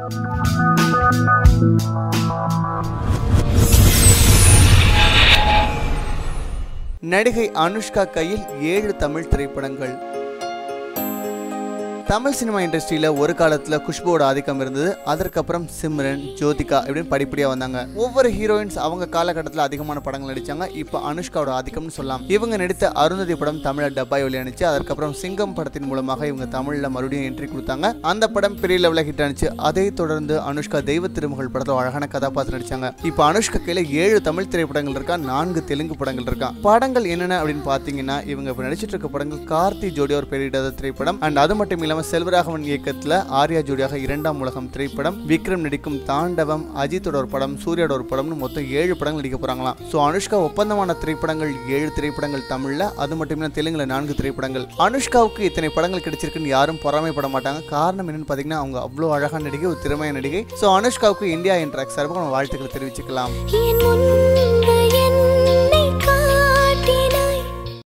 நடிகை அனுஷ்கா கையில் ஏழு தமிழ் திரைப்படங்கள் தமிழ் சினிமா இண்டஸ்ட்ரியில ஒரு காலத்துல குஷ்புவோட ஆதிக்கம் இருந்தது அதற்கப்புறம் சிம்ரன் ஜோதிகா இப்படின்னு படிப்படியா வந்தாங்க ஒவ்வொரு ஹீரோயின்ஸ் அவங்க காலகட்டத்தில் அதிகமான படங்கள் நடிச்சாங்க இப்போ அனுஷ்காவோட ஆதிக்கம்னு சொல்லலாம் இவங்க நடித்த அருந்ததி படம் தமிழ டப்பாய் வெளியானுச்சு அதற்கப்புறம் சிங்கம் படத்தின் மூலமாக இவங்க தமிழ்ல மறுபடியும் என்ட்ரி கொடுத்தாங்க அந்த படம் பெரிய லெவலில் ஹிட் ஆனிச்சு அதை தொடர்ந்து அனுஷ்கா தெய்வ திருமகள் படத்தில் அழகான கதாபாத்திரம் நடிச்சாங்க இப்போ அனுஷ்கா கையில ஏழு தமிழ் திரைப்படங்கள் இருக்கா நான்கு தெலுங்கு படங்கள் இருக்கா படங்கள் என்னென்ன அப்படின்னு பார்த்தீங்கன்னா இவங்க இப்போ நடிச்சிட்டு இருக்க படங்கள் கார்த்தி ஜோடியோர் பெயரிடாத திரைப்படம் அண்ட் அது மட்டும் இல்லாமல் செல்வராகவன் இயக்கத்தில் ஆர்யா ஜோடியாக இரண்டாம் உலகம் திரைப்படம் விக்ரம் நடிக்கும் தாண்டவம் அஜித்தோட ஒரு படம் சூர்யாவோட ஒரு படம்னு மொத்தம் ஏழு படங்கள் நடிக்க போறாங்களாம் ஸோ அனுஷ்கா ஒப்பந்தமான திரைப்படங்கள் ஏழு திரைப்படங்கள் தமிழ்ல அது மட்டும் இல்லாமல் தெலுங்குல நான்கு திரைப்படங்கள் அனுஷ்காவுக்கு இத்தனை படங்கள் கிடைச்சிருக்குன்னு யாரும் பொறாமைப்பட மாட்டாங்க காரணம் என்னன்னு பார்த்தீங்கன்னா அவங்க அவ்வளோ அழகான நடிகை ஒரு திறமையான நடிகை ஸோ அனுஷ்காவுக்கு இந்தியா என்ற சார்பாக நம்ம வாழ்த்துக்களை தெரிவிச்சுக்கலாம் என் முன்பே